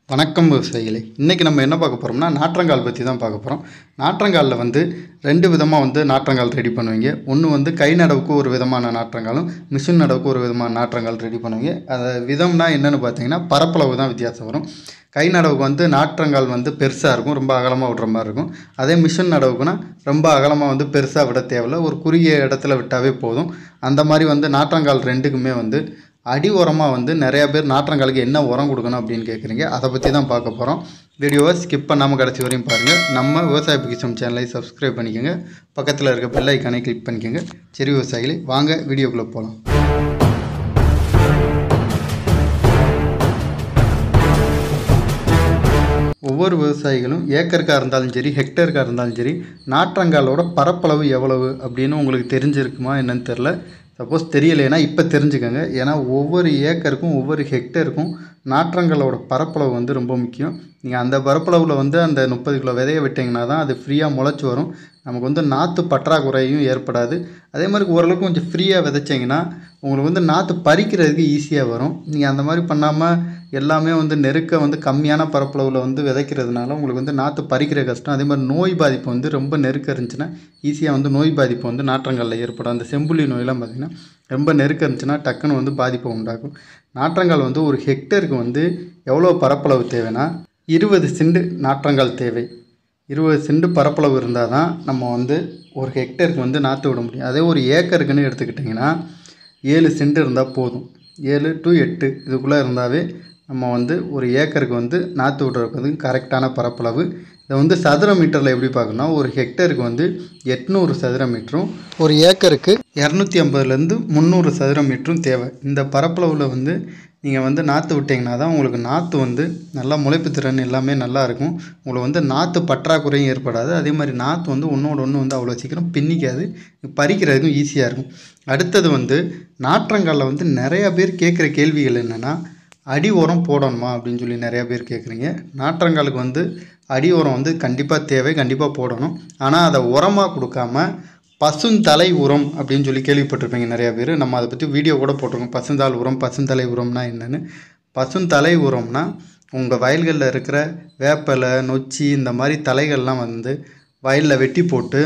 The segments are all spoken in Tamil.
வணக்கம் விவசாயிகளே இன்றைக்கி நம்ம என்ன பார்க்க போகிறோம்னா நாற்றங்கால் பற்றி தான் பார்க்க போகிறோம் நாற்றங்காலில் வந்து ரெண்டு விதமாக வந்து நாற்றங்கால் ரெடி பண்ணுவீங்க ஒன்று வந்து கை நடவுக்கு ஒரு விதமான நாற்றங்காலும் மிஷின் நடவுக்கு ஒரு விதமான நாற்றங்கால் ரெடி பண்ணுவீங்க அது விதம்னா என்னென்னு பார்த்தீங்கன்னா பரப்பளவு தான் வித்தியாசம் வரும் கை நடவுக்கு வந்து நாற்றங்கால் வந்து பெருசாக இருக்கும் ரொம்ப அகலமாக விடுற மாதிரி இருக்கும் அதே மிஷின் நடவுக்குனா ரொம்ப அகலமாக வந்து பெருசாக விட தேவையில்ல ஒரு குறுகிய இடத்துல விட்டாவே போதும் அந்த மாதிரி வந்து நாற்றங்கால் ரெண்டுக்குமே வந்து அடி உரமாக வந்து நிறையா பேர் நாற்றங்காலுக்கு என்ன உரம் கொடுக்கணும் அப்படின்னு கேட்குறீங்க அதை பற்றி தான் பார்க்க போகிறோம் வீடியோவை ஸ்கிப் பண்ணாமல் கடைசி வரையும் பாருங்கள் நம்ம விவசாய பிகிசம் சேனலை சப்ஸ்கிரைப் பண்ணிக்கோங்க பக்கத்தில் இருக்க பெல் ஐக்கானை கிளிக் பண்ணிக்கோங்க சரி விவசாயிகளே வாங்க வீடியோக்குள்ளே போகலாம் ஒவ்வொரு விவசாயிகளும் ஏக்கருக்காக இருந்தாலும் சரி ஹெக்டேருக்காக இருந்தாலும் சரி நாற்றங்காலோட பரப்பளவு எவ்வளவு அப்படின்னு உங்களுக்கு தெரிஞ்சிருக்குமா என்னன்னு தெரில சப்போஸ் தெரியலைன்னா இப்போ தெரிஞ்சுக்கோங்க ஏன்னா ஒவ்வொரு ஏக்கருக்கும் ஒவ்வொரு ஹெக்டேருக்கும் நாற்றங்களோட பரப்பளவு வந்து ரொம்ப முக்கியம் நீங்கள் அந்த பரப்பளவில் வந்து அந்த முப்பது கிலோ விதைய விட்டிங்கன்னா தான் அது ஃப்ரீயாக முளைச்சி வரும் நமக்கு வந்து நாற்று பற்றாக்குறையும் ஏற்படாது அதே மாதிரி ஓரளவுக்கு கொஞ்சம் ஃப்ரீயாக விதைச்சிங்கன்னா உங்களுக்கு வந்து நாற்று பறிக்கிறதுக்கு ஈஸியாக வரும் நீங்கள் அந்த மாதிரி பண்ணாமல் எல்லாமே வந்து நெருக்க வந்து கம்மியான பரப்பளவில் வந்து விதைக்கிறதுனால உங்களுக்கு வந்து நாற்று பறிக்கிற கஷ்டம் அதே மாதிரி நோய் பாதிப்பு வந்து ரொம்ப நெருக்க இருந்துச்சுன்னா ஈஸியாக வந்து நோய் பாதிப்பு வந்து நாற்றங்காலில் ஏற்படும் அந்த செம்புள்ளி நோயெல்லாம் பார்த்திங்கன்னா ரொம்ப நெருக்க இருந்துச்சுன்னா டக்குன்னு வந்து பாதிப்பை உண்டாக்கும் நாற்றங்கால் வந்து ஒரு ஹெக்டருக்கு வந்து எவ்வளோ பரப்பளவு தேவைன்னா இருபது சிண்டு நாற்றங்கால் தேவை இருபது சென்ட் பரப்பளவு இருந்தால் தான் நம்ம வந்து ஒரு ஹெக்டருக்கு வந்து நாற்று விட முடியும் அதே ஒரு ஏக்கருக்குன்னு எடுத்துக்கிட்டிங்கன்னா ஏழு சென்ட் இருந்தால் போதும் ஏழு டு எட்டு இதுக்குள்ளே இருந்தாவே நம்ம வந்து ஒரு ஏக்கருக்கு வந்து நாற்று விடுறதுக்கு வந்து கரெக்டான பரப்பளவு இதை வந்து சதுர மீட்டரில் எப்படி பார்க்கணும்னா ஒரு ஹெக்டருக்கு வந்து எட்நூறு சதுர மீட்டரும் ஒரு ஏக்கருக்கு இரநூத்தி ஐம்பதுலேருந்து முந்நூறு சதுர மீட்டரும் தேவை இந்த பரப்பளவில் வந்து நீங்கள் வந்து நாற்று விட்டிங்கன்னா தான் உங்களுக்கு நாற்று வந்து நல்லா முளைப்பு திறன் எல்லாமே நல்லா இருக்கும் உங்களுக்கு வந்து நாற்று பற்றாக்குறையும் ஏற்படாது அதே மாதிரி நாற்று வந்து ஒன்றோட ஒன்று வந்து அவ்வளோ சீக்கிரம் பின்னிக்காது பறிக்கிறதுக்கும் ஈஸியாக இருக்கும் அடுத்தது வந்து நாற்றங்காலில் வந்து நிறையா பேர் கேட்குற கேள்விகள் என்னென்னா அடி உரம் போடணுமா அப்படின்னு சொல்லி நிறையா பேர் கேட்குறீங்க நாற்றங்காலுக்கு வந்து அடி உரம் வந்து கண்டிப்பாக தேவை கண்டிப்பாக போடணும் ஆனால் அதை உரமாக கொடுக்காம பசுந்தலை உரம் அப்படின்னு சொல்லி கேள்விப்பட்டிருப்பீங்க நிறையா பேர் நம்ம அதை பற்றி வீடியோ கூட போட்டிருக்கோம் பசுந்தாள் உரம் பசுந்தலை உரம்னா என்னென்னு பசுந்தலை உரம்னா உங்கள் வயல்களில் இருக்கிற வேப்பலை நொச்சி இந்த மாதிரி தலைகள்லாம் வந்து வயலில் வெட்டி போட்டு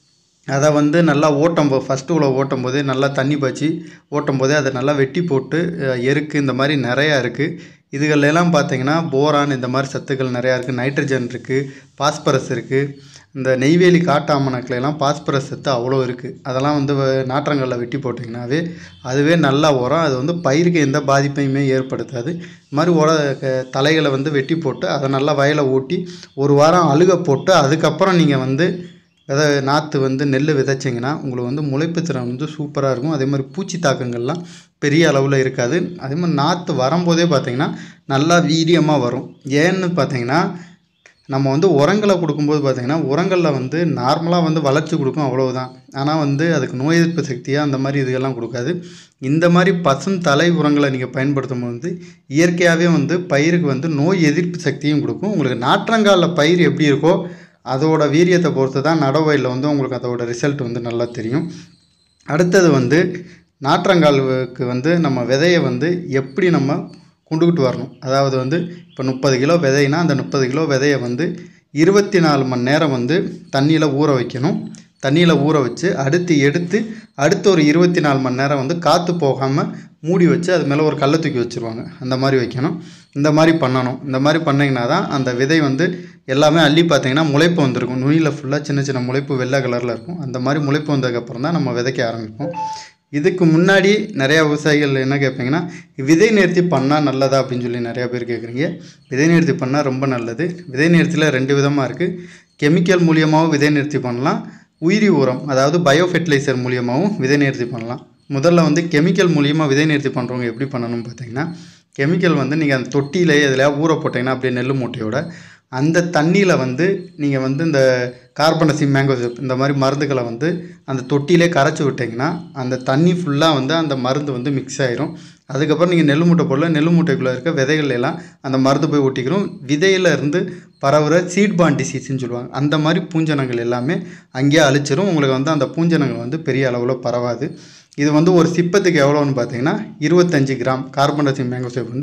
அதை வந்து நல்லா ஓட்டும் போ ஃபஸ்ட்டு உள்ள ஓட்டும் போதே நல்லா தண்ணி பாய்ச்சி ஓட்டும் போதே அதை நல்லா வெட்டி போட்டு அஹ், எருக்கு இந்த மாதிரி நிறையா இருக்குது இதுகளெல்லாம் பார்த்தீங்கன்னா போரான் இந்த மாதிரி சத்துக்கள் நிறையா இருக்குது நைட்ரஜன் இருக்குது பாஸ்பரஸ் இருக்குது இந்த நெய்வேலி காட்டாமணக்கில் எல்லாம் பாஸ்பரஸ் சத்து அவ்வளோ இருக்குது அதெல்லாம் வந்து வ- நாற்றங்களில் வெட்டி போட்டிங்கனாவே அதுவே நல்லா உரம் அது வந்து பயிருக்கு எந்த பாதிப்பையுமே ஏற்படுத்தாது இது மாதிரி உர க- தலைகளை வந்து வெட்டி போட்டு அதை நல்லா வயலை ஓட்டி ஒரு வாரம் அழுக போட்டு அதுக்கப்புறம் நீங்கள் வந்து விதை நாற்று வந்து நெல் விதைச்சிங்கன்னா உங்களுக்கு வந்து முளைப்பு திறன் வந்து சூப்பராக இருக்கும் அதே மாதிரி பூச்சி தாக்கங்கள்லாம் பெரிய அளவில் இருக்காது அதே மாதிரி நாற்று வரும்போதே பார்த்தீங்கன்னா நல்லா வீரியமாக வரும் ஏன்னு பார்த்தீங்கன்னா நம்ம வந்து உரங்களை கொடுக்கும்போது பார்த்தீங்கன்னா உரங்களில் வந்து நார்மலாக வந்து வளர்ச்சி கொடுக்கும் அவ்வளவுதான் ஆனால் வந்து அதுக்கு நோய் எதிர்ப்பு சக்தியாக அந்த மாதிரி இதுகெல்லாம் கொடுக்காது இந்த மாதிரி பசும் தலை உரங்களை நீங்கள் பயன்படுத்தும் போது இயற்கையாகவே வந்து பயிருக்கு வந்து நோய் எதிர்ப்பு சக்தியும் கொடுக்கும் உங்களுக்கு நாற்றங்காலில் பயிர் எப்படி இருக்கோ அதோட வீரியத்தை பொறுத்து தான் நடவயலில் வந்து உங்களுக்கு அதோட ரிசல்ட் வந்து நல்லா தெரியும் அடுத்தது வந்து நாற்றங்காலுக்கு வந்து நம்ம விதையை வந்து எப்படி நம்ம கொண்டுக்கிட்டு வரணும் அதாவது வந்து இப்போ முப்பது கிலோ விதைனா அந்த முப்பது கிலோ விதையை வந்து இருபத்தி நாலு மணி நேரம் வந்து தண்ணியில் ஊற வைக்கணும் தண்ணியில் ஊற வச்சு அடுத்து எடுத்து அடுத்து ஒரு இருபத்தி நாலு மணி நேரம் வந்து காற்று போகாமல் மூடி வச்சு அது மேலே ஒரு கல்லை தூக்கி வச்சுருவாங்க அந்த மாதிரி வைக்கணும் இந்த மாதிரி பண்ணணும் இந்த மாதிரி பண்ணிங்கன்னா தான் அந்த விதை வந்து எல்லாமே அள்ளி பார்த்தீங்கன்னா முளைப்பு வந்திருக்கும் நுனியில் ஃபுல்லாக சின்ன சின்ன முளைப்பு வெள்ளை கலரில் இருக்கும் அந்த மாதிரி முளைப்பு வந்ததுக்கப்புறம் தான் நம்ம விதைக்க ஆரம்பிப்போம் இதுக்கு முன்னாடி நிறையா விவசாயிகள் என்ன கேட்பீங்கன்னா விதை நேர்த்தி பண்ணால் நல்லதா அப்படின்னு சொல்லி நிறையா பேர் கேட்குறீங்க விதை நேர்த்தி பண்ணால் ரொம்ப நல்லது விதை நேர்த்தியில் ரெண்டு விதமாக இருக்குது கெமிக்கல் மூலியமாகவும் விதை நேர்த்தி பண்ணலாம் உயிரி உரம் அதாவது பயோ ஃபெர்டிலைசர் மூலியமாகவும் விதை நேர்த்தி பண்ணலாம் முதல்ல வந்து கெமிக்கல் மூலியமாக விதை நேர்த்தி பண்ணுறவங்க எப்படி பண்ணணும்னு பார்த்தீங்கன்னா கெமிக்கல் வந்து நீங்கள் அந்த தொட்டியிலே எதுலையா ஊற போட்டிங்கன்னா அப்படியே நெல் மூட்டையோட அந்த தண்ணியில் வந்து நீங்கள் வந்து இந்த கார்பனசி மேங்கோ இந்த மாதிரி மருந்துகளை வந்து அந்த தொட்டியிலே கரைச்சி விட்டிங்கன்னா அந்த தண்ணி ஃபுல்லாக வந்து அந்த மருந்து வந்து மிக்ஸ் ஆயிரும் அதுக்கப்புறம் நீங்கள் நெல் மூட்டை போடல நெல் மூட்டைக்குள்ளே இருக்க விதைகள் எல்லாம் அந்த மருந்து போய் ஒட்டிக்கிறோம் விதையில இருந்து பரவுற சீட் பான் டிசீஸ்ன்னு சொல்லுவாங்க அந்த மாதிரி பூஞ்சனங்கள் எல்லாமே அங்கேயே அழிச்சிரும் உங்களுக்கு வந்து அந்த பூஞ்சனங்கள் வந்து பெரிய அளவில் பரவாது இது வந்து ஒரு சிப்பத்துக்கு எவ்வளோன்னு பார்த்தீங்கன்னா இருபத்தஞ்சி கிராம் கார்பன் டை மேங்கோ சேப் வந்து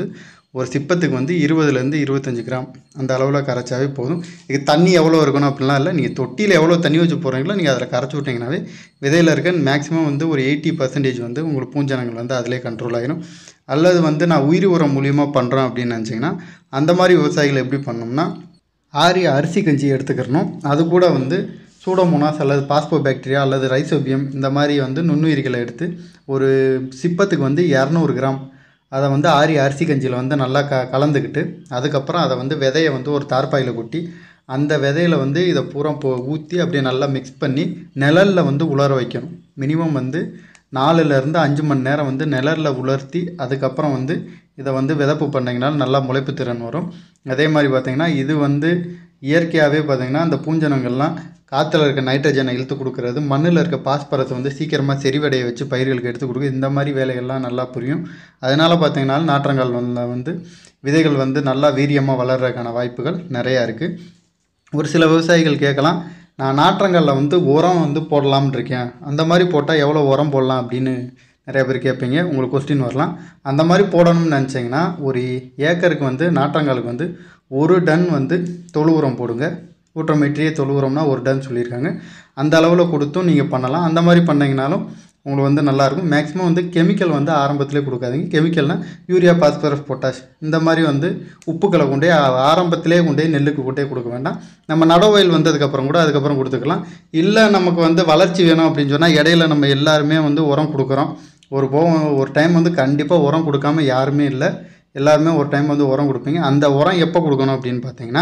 ஒரு சிப்பத்துக்கு வந்து இருபதுலேருந்து இருபத்தஞ்சி கிராம் அந்த அளவில் கரைச்சாவே போதும் இது தண்ணி எவ்வளோ இருக்கணும் அப்படிலாம் இல்லை நீங்கள் தொட்டியில் எவ்வளோ தண்ணி வச்சு போகிறீங்களோ நீங்கள் அதில் கரைச்சி விட்டிங்கனாவே விதையில் இருக்க மேக்ஸிமம் வந்து ஒரு எயிட்டி பர்சன்டேஜ் வந்து உங்களுக்கு பூஞ்சனங்கள் வந்து அதிலே கண்ட்ரோல் ஆகிடும் அல்லது வந்து நான் உயிரி உரம் மூலியமாக பண்ணுறேன் அப்படின்னு நினச்சிங்கன்னா அந்த மாதிரி விவசாயிகள் எப்படி பண்ணோம்னா ஆரிய அரிசி கஞ்சி எடுத்துக்கிறணும் அது கூட வந்து சூடோமோனாஸ் அல்லது பாஸ்போ பாக்டீரியா அல்லது ரைசோபியம் இந்த மாதிரி வந்து நுண்ணுயிரிகளை எடுத்து ஒரு சிப்பத்துக்கு வந்து இரநூறு கிராம் அதை வந்து ஆரி அரிசி கஞ்சியில் வந்து நல்லா க கலந்துக்கிட்டு அதுக்கப்புறம் அதை வந்து விதையை வந்து ஒரு தார்பாயில் கொட்டி அந்த விதையில வந்து இதை பூரா போ ஊற்றி அப்படியே நல்லா மிக்ஸ் பண்ணி நிழலில் வந்து உலர வைக்கணும் மினிமம் வந்து நாலுலேருந்து அஞ்சு மணி நேரம் வந்து நிழலில் உலர்த்தி அதுக்கப்புறம் வந்து இதை வந்து விதப்பு பண்ணிங்கனால நல்லா முளைப்பு திறன் வரும் அதே மாதிரி பார்த்திங்கன்னா இது வந்து இயற்கையாகவே பார்த்திங்கன்னா அந்த பூஞ்சனங்கள்லாம் காற்றுல இருக்க நைட்ரஜனை இழுத்து கொடுக்கறது மண்ணில் இருக்க பாஸ்பரத்தை வந்து சீக்கிரமாக செறிவடைய வச்சு பயிர்களுக்கு எடுத்து கொடுக்குது இந்த மாதிரி வேலைகள்லாம் நல்லா புரியும் அதனால் பார்த்திங்கன்னா நாற்றங்கால் வந்து வந்து விதைகள் வந்து நல்லா வீரியமாக வளர்கிறதுக்கான வாய்ப்புகள் நிறையா இருக்குது ஒரு சில விவசாயிகள் கேட்கலாம் நான் நாற்றங்காலில் வந்து உரம் வந்து போடலாம்னு இருக்கேன் அந்த மாதிரி போட்டால் எவ்வளோ உரம் போடலாம் அப்படின்னு நிறைய பேர் கேட்பீங்க உங்களுக்கு கொஸ்டின் வரலாம் அந்த மாதிரி போடணும்னு நினச்சிங்கன்னா ஒரு ஏக்கருக்கு வந்து நாற்றங்காலுக்கு வந்து ஒரு டன் வந்து தொழு உரம் போடுங்க ஊட்டமேற்றியே தொழு உரம்னா ஒரு டன் சொல்லியிருக்காங்க அந்த அளவில் கொடுத்தும் நீங்கள் பண்ணலாம் அந்த மாதிரி பண்ணிங்கனாலும் உங்களுக்கு வந்து நல்லாயிருக்கும் மேக்ஸிமம் வந்து கெமிக்கல் வந்து ஆரம்பத்திலே கொடுக்காதீங்க கெமிக்கல்னால் யூரியா பாஸ்பரஸ் பொட்டாஷ் இந்த மாதிரி வந்து உப்புக்களை கொண்டே ஆ- ஆரம்பத்திலே கொண்டே நெல்லுக்கு கொண்டே கொடுக்க வேண்டாம் நம்ம நடவயல் வந்ததுக்கப்புறம் கூட அதுக்கப்புறம் கொடுத்துக்கலாம் இல்லை நமக்கு வந்து வளர்ச்சி வேணும் அப்படின்னு சொன்னால் இடையில நம்ம எல்லாருமே வந்து உரம் கொடுக்குறோம் ஒரு போ ஒரு டைம் வந்து கண்டிப்பாக உரம் கொடுக்காம யாருமே இல்லை எல்லாருமே ஒரு டைம் வந்து உரம் கொடுப்பீங்க அந்த உரம் எப்போ கொடுக்கணும் அப்படின்னு பார்த்தீங்கன்னா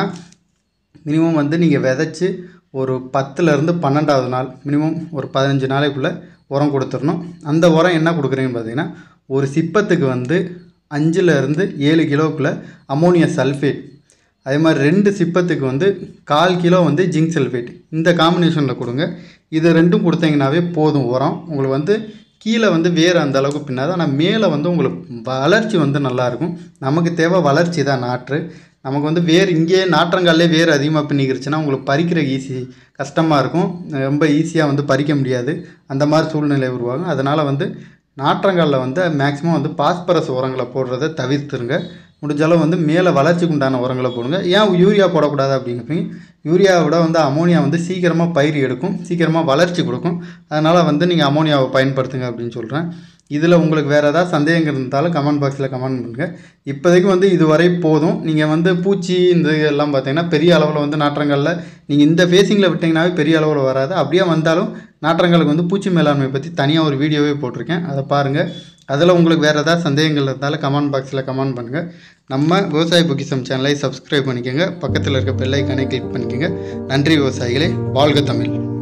மினிமம் வந்து நீங்கள் விதைச்சி ஒரு பத்துலேருந்து பன்னெண்டாவது நாள் மினிமம் ஒரு பதினஞ்சு நாளைக்குள்ளே உரம் கொடுத்துடணும் அந்த உரம் என்ன கொடுக்குறீங்கன்னு பார்த்தீங்கன்னா ஒரு சிப்பத்துக்கு வந்து அஞ்சுலேருந்து ஏழு கிலோக்குள்ளே அமோனியா சல்ஃபேட் அதே மாதிரி ரெண்டு சிப்பத்துக்கு வந்து கால் கிலோ வந்து ஜிங்க் சல்ஃபேட் இந்த காம்பினேஷனில் கொடுங்க இது ரெண்டும் கொடுத்தீங்கன்னாவே போதும் உரம் உங்களுக்கு வந்து கீழே வந்து வேர் அந்த அளவுக்கு பின்னாது ஆனால் மேலே வந்து உங்களுக்கு வளர்ச்சி வந்து நல்லாயிருக்கும் நமக்கு தேவை வளர்ச்சி தான் நாற்று நமக்கு வந்து வேர் இங்கேயே நாற்றங்காலே வேர் அதிகமாக பின்னிக்கிருச்சுன்னா உங்களுக்கு பறிக்கிற ஈஸி கஷ்டமாக இருக்கும் ரொம்ப ஈஸியாக வந்து பறிக்க முடியாது அந்த மாதிரி சூழ்நிலை உருவாகும் அதனால் வந்து நாற்றங்காலில் வந்து மேக்ஸிமம் வந்து பாஸ்பரஸ் உரங்களை போடுறதை தவிர்த்துருங்க முடிஞ்ச அளவு வந்து மேலே வளர்ச்சிக்கு உண்டான உரங்களை போடுங்க ஏன் யூரியா போடக்கூடாது அப்படிங்கிறப்ப யூரியாவை விட வந்து அமோனியா வந்து சீக்கிரமாக பயிர் எடுக்கும் சீக்கிரமாக வளர்ச்சி கொடுக்கும் அதனால் வந்து நீங்கள் அமோனியாவை பயன்படுத்துங்க அப்படின்னு சொல்கிறேன் இதில் உங்களுக்கு வேறு ஏதாவது சந்தேகங்கள் இருந்தாலும் கமெண்ட் பாக்ஸில் கமெண்ட் பண்ணுங்கள் இப்போதைக்கு வந்து இதுவரை போதும் நீங்கள் வந்து பூச்சி இந்த எல்லாம் பார்த்தீங்கன்னா பெரிய அளவில் வந்து நாற்றங்களில் நீங்கள் இந்த ஃபேஸிங்கில் விட்டிங்கனாவே பெரிய அளவில் வராது அப்படியே வந்தாலும் நாற்றங்களுக்கு வந்து பூச்சி மேலாண்மை பற்றி தனியாக ஒரு வீடியோவே போட்டிருக்கேன் அதை பாருங்கள் அதில் உங்களுக்கு வேறு ஏதாவது சந்தேகங்கள் இருந்தாலும் கமெண்ட் பாக்ஸில் கமெண்ட் பண்ணுங்கள் நம்ம விவசாய பொக்கிசம் சேனலை சப்ஸ்கிரைப் பண்ணிக்கோங்க பக்கத்தில் இருக்க பெல் ஐக்கானை கிளிக் பண்ணிக்கோங்க நன்றி விவசாயிகளே வாழ்க தமிழ்